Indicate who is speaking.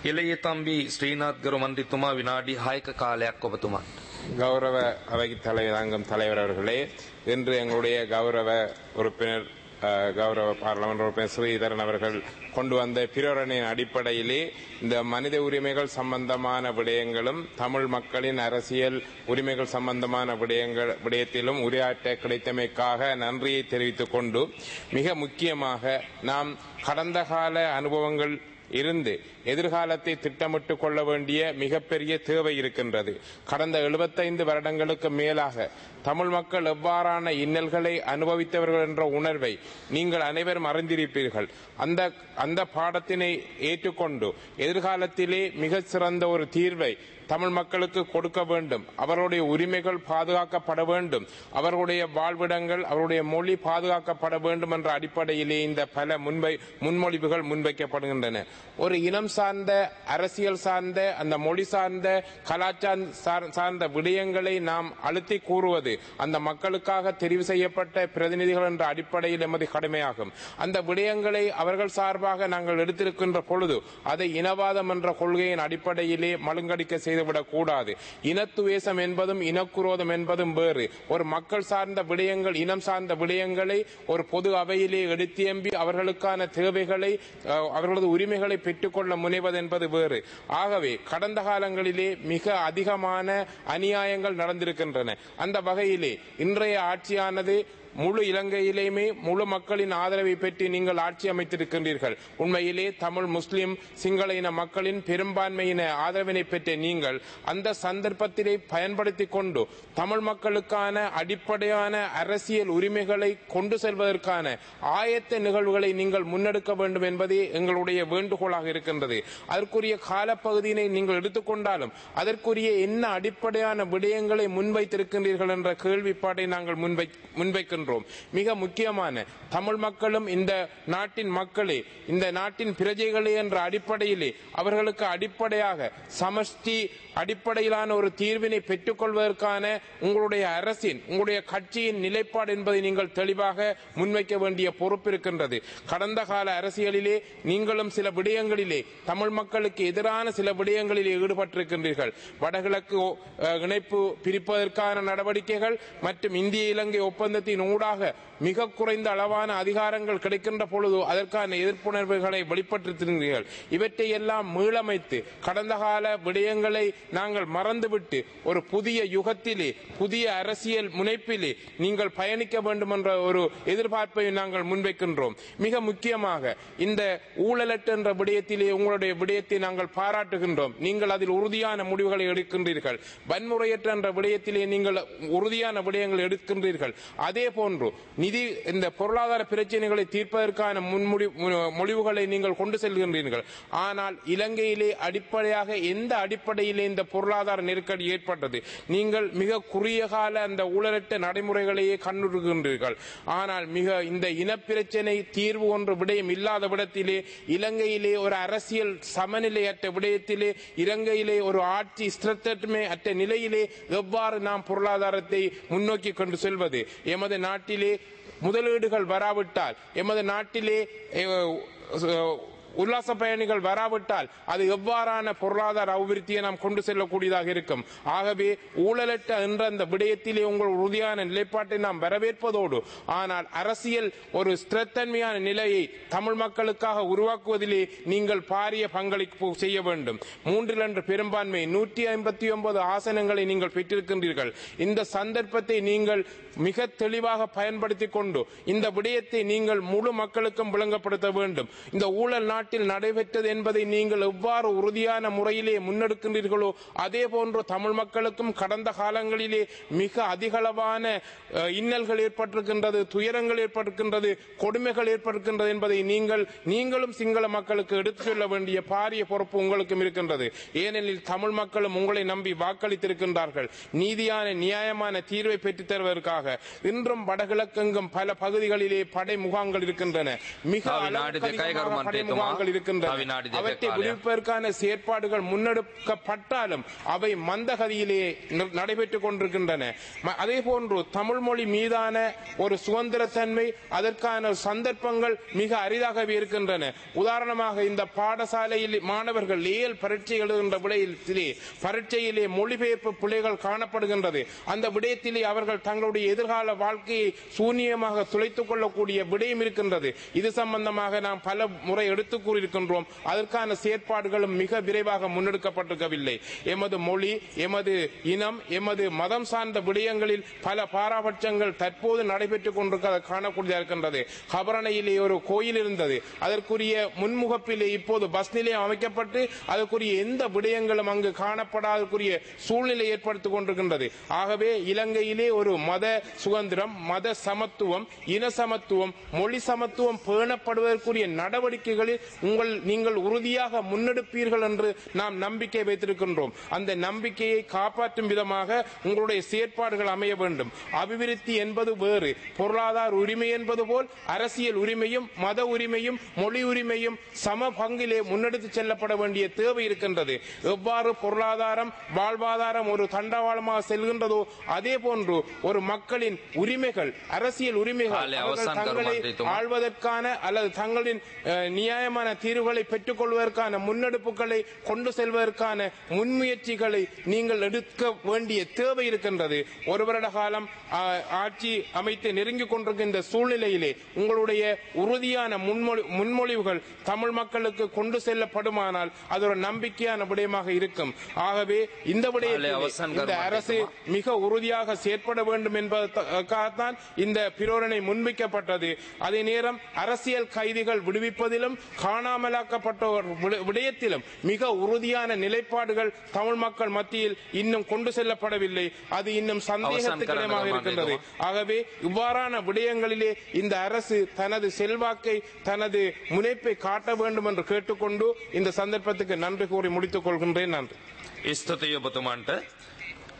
Speaker 1: එලයේ තම්බි ශ්‍රීනාත් ගරු මන්ත්‍රීතුමා විනාඩි 6ක කාලයක් ඔබතුමාට.
Speaker 2: கௌரவ அவை தலைவரங்கம் தலைவர் அவர்களே இன்று எங்களுடைய கௌரவ உறுப்பினர் அஹ், கௌரவ பார்லமெண்ட் உறுப்பினர் ஸ்ரீதரன் அவர்கள் கொண்டு வந்த பிரேரணையின் அடிப்படையிலே இந்த மனித உரிமைகள் சம்பந்தமான விடயங்களும் தமிழ் மக்களின் அரசியல் உரிமைகள் சம்பந்தமான விடயங்கள் விடயத்திலும் உரையாற்ற கிடைத்தமைக்காக நன்றியை தெரிவித்துக் கொண்டு மிக முக்கியமாக நாம் கடந்த கால அனுபவங்கள் இருந்து எதிர்காலத்தை திட்டமிட்டுக் கொள்ள வேண்டிய மிகப்பெரிய தேவை இருக்கின்றது கடந்த 75 வருடங்களுக்கு மேலாக தமிழ் மக்கள் எவ்வாறான இன்னல்களை அனுபவித்தவர்கள் என்ற உணர்வை நீங்கள் அனைவரும் அறிந்திருப்பீர்கள் அந்த அந்த பாடத்தினை ஏற்றுக்கொண்டு எதிர்காலத்திலே மிக சிறந்த ஒரு தீர்வை தமிழ் மக்களுக்கு கொடுக்க வேண்டும் அவர்களுடைய உரிமைகள் பாதுகாக்கப்பட வேண்டும் அவர்களுடைய வாழ்விடங்கள் அவருடைய மொழி பாதுகாக்கப்பட வேண்டும் என்ற அடிப்படையிலே இந்த பல முன்வை முன்மொழிவுகள் முன்வைக்கப்படுகின்றன ஒரு இனம் சார்ந்த அரசியல் சார்ந்த அந்த மொழி சார்ந்த கலாச்சார சார்- சார்ந்த விடயங்களை நாம் அழுத்தி கூறுவது அந்த மக்களுக்காக தெரிவு செய்யப்பட்ட பிரதிநிதிகள் என்ற அடிப்படையில் எமது கடமையாகும் அந்த விடயங்களை அவர்கள் சார்பாக நாங்கள் எடுத்திருக்கின்ற பொழுது அதை இனவாதம் என்ற கொள்கையின் அடிப்படையிலே மழுங்கடிக்க செய்துவிடக் கூடாது இனத்துவேசம் என்பதும் இனக்குரோதம் என்பதும் வேறு ஒரு மக்கள் சார்ந்த விடயங்கள் இனம் சார்ந்த விடயங்களை ஒரு பொது அவையிலே எடுத்தியம்பி அவர்களுக்கான தேவைகளை அஹ், அவர்களது உரிமைகளை பெற்றுக்கொள்ள முனைவது என்பது வேறு ஆகவே கடந்த காலங்களிலே மிக அதிகமான அநியாயங்கள் நடந்திருக்கின்றன அந்த வகையிலே இன்றைய ஆட்சியானது முழு இலங்கையிலேயுமே முழு மக்களின் ஆதரவை பெற்று நீங்கள் ஆட்சி அமைத்திருக்கின்றீர்கள் உண்மையிலே தமிழ் முஸ்லிம் சிங்கள இன மக்களின் பெரும்பான்மையின ஆதரவினை பெற்ற நீங்கள் அந்த சந்தர்ப்பத்திலே பயன்படுத்திக் கொண்டு தமிழ் மக்களுக்கான அடிப்படையான அரசியல் உரிமைகளை கொண்டு செல்வதற்கான ஆயத்த நிகழ்வுகளை நீங்கள் முன்னெடுக்க வேண்டும் என்பதே எங்களுடைய வேண்டுகோளாக இருக்கின்றது அதற்குரிய காலப்பகுதியினை நீங்கள் எடுத்துக்கொண்டாலும் அதற்குரிய என்ன அடிப்படையான விடயங்களை முன்வைத்திருக்கின்றீர்கள் என்ற கேள்விப்பாட்டை நாங்கள் முன்வை முன்வைக்கின்றோம் மிக முக்கியமான தமிழ் மக்களும் இந்த நாட்டின் மக்களே இந்த நாட்டின் பிரஜைகளே என்ற அடிப்படையிலே அவர்களுக்கு அடிப்படையாக சமஷ்டி அடிப்படையிலான ஒரு தீர்வினை பெற்றுக்கொள்வதற்கான உங்களுடைய அரசின் உங்களுடைய கட்சியின் நிலைப்பாடு என்பதை நீங்கள் தெளிவாக முன்வைக்க வேண்டிய பொறுப்பு இருக்கின்றது கடந்த கால அரசியலிலே நீங்களும் சில விடயங்களிலே தமிழ் மக்களுக்கு எதிரான சில விடயங்களிலே ஈடுபட்டிருக்கின்றீர்கள் வடகிழக்கு ஒ- அஹ், இணைப்பு பிரிப்பதற்கான நடவடிக்கைகள் மற்றும் இந்திய இலங்கை ஒப்பந்தத்தின் ஊடாக மிக குறைந்த அளவான அதிகாரங்கள் கிடைக்கின்ற பொழுது அதற்கான எதிர்ப்புணர்வுகளை வெளிப்பட்டிருக்கிறீர்கள் இவற்றை எல்லாம் மீளமைத்து கடந்த கால விடயங்களை நாங்கள் மறந்துவிட்டு ஒரு புதிய யுகத்திலே புதிய அரசியல் முனைப்பிலே நீங்கள் பயணிக்க வேண்டும் என்ற ஒரு எதிர்பார்ப்பை நாங்கள் முன்வைக்கின்றோம் மிக முக்கியமாக இந்த ஊழலற்ற என்ற விடயத்திலே உங்களுடைய விடயத்தை நாங்கள் பாராட்டுகின்றோம் நீங்கள் அதில் உறுதியான முடிவுகளை எடுக்கின்றீர்கள் வன்முறையற்ற என்ற விடயத்திலே நீங்கள் உறுதியான விடயங்களை எடுக்கின்றீர்கள் அதே போன்று நிதி இந்த பொருளாதார பிரச்சனைகளை தீர்ப்பதற்கான முன்முடி மு- முடிவுகளை நீங்கள் கொண்டு செல்கின்றீர்கள் ஆனால் இலங்கையிலே அடிப்படையாக எந்த அடிப்படையிலே இந்த பொருளாதார நெருக்கடி ஏற்பட்டது நீங்கள் மிக குறுகிய கால அந்த ஊழலற்ற நடைமுறைகளையே கண்ணுறுகின்றீர்கள் ஆனால் மிக இந்த இனப்பிரச்சனை தீர்வு ஒன்று விடயம் இல்லாத விடத்திலே இலங்கையிலே ஒரு அரசியல் சமநிலையற்ற விடயத்திலே இலங்கையிலே ஒரு ஆட்சி ஸ்திரத்தன்மை அற்ற நிலையிலே எவ்வாறு நாம் பொருளாதாரத்தை முன்னோக்கி கொண்டு செல்வது எமது நாட்டிலே முதலீடுகள் வராவிட்டால் எமது நாட்டிலே அஹ், உல்லாச பயணிகள் வராவிட்டால் அது எவ்வாறான பொருளாதார அபிவிருத்தியை நாம் கொண்டு செல்லக்கூடியதாக இருக்கும் ஆகவே ஊழலற்ற என்ற அந்த விடயத்திலே உங்கள் உறுதியான நிலைப்பாட்டை நாம் வரவேற்பதோடு ஆனால் அரசியல் ஒரு ஸ்திரத்தன்மையான நிலையை தமிழ் மக்களுக்காக உருவாக்குவதிலே நீங்கள் பாரிய பங்களிப்பு செய்ய வேண்டும் மூன்றில் ஒன்று பெரும்பான்மை நூற்றி ஐம்பத்தி ஒன்பது ஆசனங்களை நீங்கள் பெற்றிருக்கின்றீர்கள் இந்த சந்தர்ப்பத்தை நீங்கள் மிக தெளிவாக பயன்படுத்திக் கொண்டு இந்த விடயத்தை நீங்கள் முழு மக்களுக்கும் விளங்கப்படுத்த வேண்டும் இந்த ஊழல் நாட்டில் நடைபெற்றது என்பதை நீங்கள் எவ்வாறு உறுதியான முறையிலே முன்னெடுக்கின்றீர்களோ அதே போன்று தமிழ் மக்களுக்கும் கடந்த காலங்களிலே மிக அதிகளவான அஹ், இன்னல்கள் ஏற்பட்டிருக்கின்றது துயரங்கள் ஏற்பட்டிருக்கின்றது கொடுமைகள் ஏற்பட்டிருக்கின்றது என்பதை நீங்கள் நீங்களும் சிங்கள மக்களுக்கு எடுத்துச் சொல்ல வேண்டிய பாரிய பொறுப்பு உங்களுக்கும் இருக்கின்றது ஏனெனில் தமிழ் மக்களும் உங்களை நம்பி வாக்களித்திருக்கின்றார்கள் நீதியான நியாயமான தீர்வை பெற்றுத் தருவதற்காக இன்றும் வடகிழக்கெங்கும் பல பகுதிகளிலே படை முகாம்கள் இருக்கின்றன மிக
Speaker 1: ஆ,
Speaker 2: அளவுக்கு
Speaker 1: வினாடி දෙකයි
Speaker 2: அதிகமாக
Speaker 1: කරුමන්ත්‍රී
Speaker 2: படை
Speaker 1: තුමා
Speaker 2: காலங்கள் இருக்கின்றன
Speaker 1: தவிநாடி தேக்க
Speaker 2: அவற்றை
Speaker 1: காலம்.
Speaker 2: விடுவிப்பதற்கான செயற்பாடுகள் முன்னெடுக்கப்பட்டாலும் அவை மந்தகதியிலே ந- நடைபெற்றுக் கொண்டிருக்கின்றன ம- அதே போன்று தமிழ் மொழி மீதான ஒரு சுதந்திரத்தன்மை அதற்கான சந்தர்ப்பங்கள் மிக அரிதாகவே இருக்கின்றன உதாரணமாக இந்த பாடசாலையில் மாணவர்கள் ஏல் பரீட்சை எழுதுகின்ற விடயத்திலே பரீட்சையிலே மொழிபெயர்ப்பு பிழைகள் காணப்படுகின்றது அந்த விடயத்திலே அவர்கள் தங்களுடைய எதிர்கால வாழ்க்கையை சூன்யமாக துளைத்துக் கொள்ளக்கூடிய விடயம் இருக்கின்றது இது சம்பந்தமாக நாம் பல முறை எடுத்துக் கூறியிருக்கின்றோம் அதற்கான செயற்பாடுகளும் மிக விரைவாக முன்னெடுக்கப்பட்டிருக்கவில்லை எமது மொழி எமது இனம் எமது மதம் சார்ந்த விடயங்களில் பல பாராபட்சங்கள் தற்போது நடைபெற்றுக் கொண்டிருக்க காணக்கூடியதாக இருக்கின்றது கபரணையிலே ஒரு கோயில் இருந்தது அதற்குரிய முன்முகப்பிலே இப்போது பஸ் நிலையம் அமைக்கப்பட்டு அதற்குரிய எந்த விடயங்களும் அங்கு காணப்படாதற்குரிய சூழ்நிலை ஏற்படுத்திக் கொண்டிருக்கின்றது ஆகவே இலங்கையிலே ஒரு மத சுதந்திரம் மத சமத்துவம் இன சமத்துவம் மொழி சமத்துவம் பேணப்படுவதற்குரிய நடவடிக்கைகளில் உங்கள் நீங்கள் உறுதியாக முன்னெடுப்பீர்கள் என்று நாம் நம்பிக்கை வைத்திருக்கின்றோம் அந்த நம்பிக்கையை காப்பாற்றும் விதமாக உங்களுடைய செயற்பாடுகள் அமைய வேண்டும் அபிவிருத்தி என்பது வேறு பொருளாதார உரிமை என்பது போல் அரசியல் உரிமையும் மத உரிமையும் மொழி உரிமையும் சம பங்கிலே முன்னெடுத்து செல்லப்பட வேண்டிய தேவை இருக்கின்றது எவ்வாறு பொருளாதாரம் வாழ்வாதாரம் ஒரு தண்டவாளமாக செல்கின்றதோ அதே போன்று ஒரு மக்களின் உரிமைகள் அரசியல் உரிமைகள்
Speaker 1: காலை
Speaker 2: அவர்கள்
Speaker 1: அவசான்
Speaker 2: தங்களை
Speaker 1: கருமாந்திரித்துவம்.
Speaker 2: ஆள்வதற்கான அல்லது தங்களின் அஹ், நியாயமான தீர்வுகளை பெற்றுக் கொள்வதற்கான முன்னெடுப்புகளை கொண்டு செல்வதற்கான முன்முயற்சிகளை நீங்கள் எடுக்க வேண்டிய தேவை இருக்கின்றது ஒரு வருட காலம் அஹ், ஆட்சி அமைத்து நெருங்கிக் கொண்டிருக்கின்ற சூழ்நிலையிலே உங்களுடைய உறுதியான முன்மொழி முன்மொழிவுகள் தமிழ் மக்களுக்கு கொண்டு செல்லப்படுமானால் அது ஒரு நம்பிக்கையான விடயமாக இருக்கும் ஆகவே இந்த விடயத்திலே
Speaker 1: அவசான்
Speaker 2: இந்த
Speaker 1: கருமாந்திரித்துவம்.
Speaker 2: அரசு மிக உறுதியாக செயற்பட வேண்டும் என்பதற்காகத்தான் இந்த பிரேரணை முன்வைக்கப்பட்டது அதே நேரம் அரசியல் கைதிகள் விடுவிப்பதிலும் காணாமலாக்கப்பட்டோர் விட- விடயத்திலும் மிக உறுதியான நிலைப்பாடுகள் தமிழ் மக்கள் மத்தியில் இன்னும் கொண்டு செல்லப்படவில்லை அது இன்னும் சந்தேகத்துக்கிடமாக
Speaker 1: அவசான்
Speaker 2: இருக்கின்றது
Speaker 1: கரணமாக
Speaker 2: ஆகவே இவ்வாறான விடயங்களிலே இந்த அரசு தனது செல்வாக்கை தனது முனைப்பை காட்ட வேண்டும் என்று கேட்டுக்கொண்டு இந்த சந்தர்ப்பத்துக்கு நன்றி கூறி முடித்துக் கொள்கின்றேன் நன்றி
Speaker 1: ස්තුතියි ඔබතුමන්ට